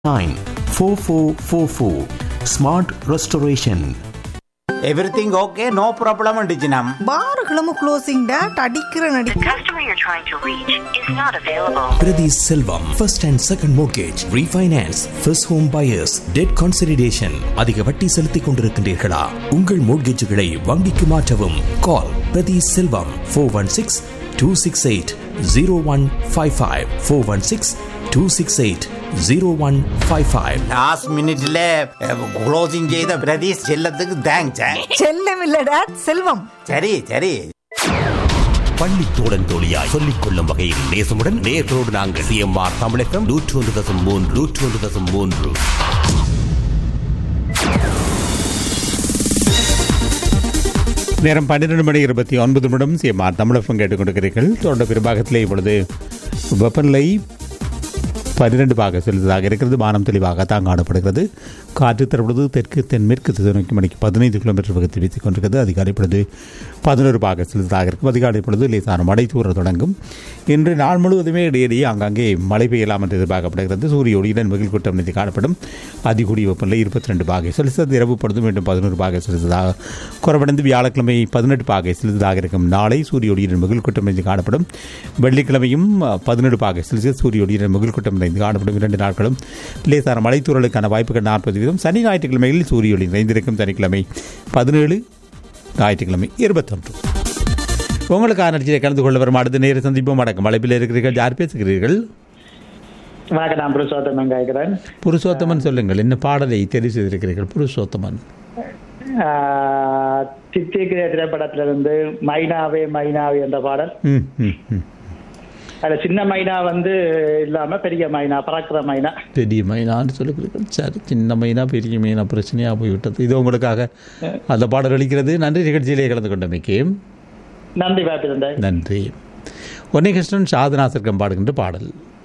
nine four four four four. Smart Restoration. Everything okay no problem டிஜினம் பாருகளும் closing date அடிக்கிற நடி The customer you're trying to reach is not available. Prati Selvam, first and second mortgage, refinance, first home buyers, debt consolidation. அதிக வட்டி செலுத்திக் கொண்டிருக்கின்றீர்களா உங்கள் மோட்கேஜுகளை வங்கிக்கு மாற்றவும் call Prathi Selvam four one six two six eight zero one five five four one six two six eight zero one five five last மினிட்ல closing செய்த பிரதீஷ் செல்லத்துக்கு thanks செல்லம் இல்ல டேட் செல்வம் சரி சரி பள்ளி தோழன் தோழியாய் சொல்லிக் கொள்ளும் வகையில் நேசமுடன் நேர்களோடு நாங்கள் சிஎம்ஆர் தமிழகம் நூற்று ஒன்று தசம் மூன்று நூற்று ஒன்று தசம் மூன்று நேரம் பன்னிரெண்டு மணி இருபத்தி ஒன்பது நிமிடம் சிஎம்ஆர் தமிழகம் கேட்டுக்கொண்டிருக்கிறீர்கள் தொடர்ந்து பெரும்பாகத்தில் இப்பொழுது வெப்பநிலை பன்னிரெண்டு பாக செலுத்ததாக இருக்கிறது வானம் தெளிவாகத்தான் காணப்படுகிறது காற்று தற்பொழுது தெற்கு தென்மேற்கு திசை நோக்கி மணிக்கு பதினைந்து கிலோமீட்டர் வேகத்தில் வீசிக் கொண்டிருக்கிறது அதிகாலை பொழுது பதினோரு பாக செலுத்ததாக இருக்கும் அதிகாலை பொழுது லேசான மழை தூர தொடங்கும் இன்று நாள் முழுவதுமே இடையிடையே ஆங்காங்கே மழை பெய்யலாம் என்று எதிர்பார்க்கப்படுகிறது சூரிய ஒளியுடன் மிகில் கூட்டம் நிதி காணப்படும் அதிகூடிய வெப்பநிலை இருபத்தி ரெண்டு பாகை செலுத்தது இரவு பொழுது மீண்டும் பதினோரு பாகை செலுத்ததாக குறைவடைந்து வியாழக்கிழமை பதினெட்டு பாகை செலுத்ததாக இருக்கும் நாளை சூரிய ஒளியுடன் மிகில் கூட்டம் நிதி காணப்படும் வெள்ளிக்கிழமையும் பதினெட்டு பாகை செல்சியஸ் சூரிய ஒளியுடன் மிகில் கூட்டம் நிறைந்து காணப்படும் இரண்டு நாட்களும் லேசான மழைத்தூரலுக்கான வாய்ப்புகள் நாற்பது வீதம் சனி ஞாயிற்றுக்கிழமைகளில் சூரிய ஒளி நிறைந்திருக்கும் சனிக்கிழமை பதினேழு ஞாயிற்றுக்கிழமை இருபத்தொன்று உங்களுக்கான நிகழ்ச்சியை கலந்து கொள்ள வரும் அடுத்த நேர சந்திப்போம் அடக்கம் அழைப்பில் இருக்கிறீர்கள் யார் பேசுகிறீர்கள் வணக்கம் நான் புருஷோத்தமன் கேட்கிறேன் புருஷோத்தமன் சொல்லுங்கள் என்ன பாடலை தெரிவு செய்திருக்கிறீர்கள் புருஷோத்தமன் ஆஹ், சித்திக்கிற திரைப்படத்திலிருந்து மைனாவே மைனாவே என்ற பாடல் ம் ம் ம் அதுல சின்ன மைனா வந்து இல்லாம பெரிய மைனா பறக்கிற மைனா பெரிய மைனான்னு சொல்லுகிறீர்கள் சரி சின்ன மைனா பெரிய மைனா பிரச்சனையாக போய்விட்டது இது உங்களுக்காக அந்த பாடல் அளிக்கிறது நன்றி நிகழ்ச்சியிலே கலந்து கொண்டமைக்கு நன்றி பாப்பிருந்தேன் நன்றி ஒன்னே கிருஷ்ணன் சாதனாசர்க்கம் பாடுகின்ற பாடல்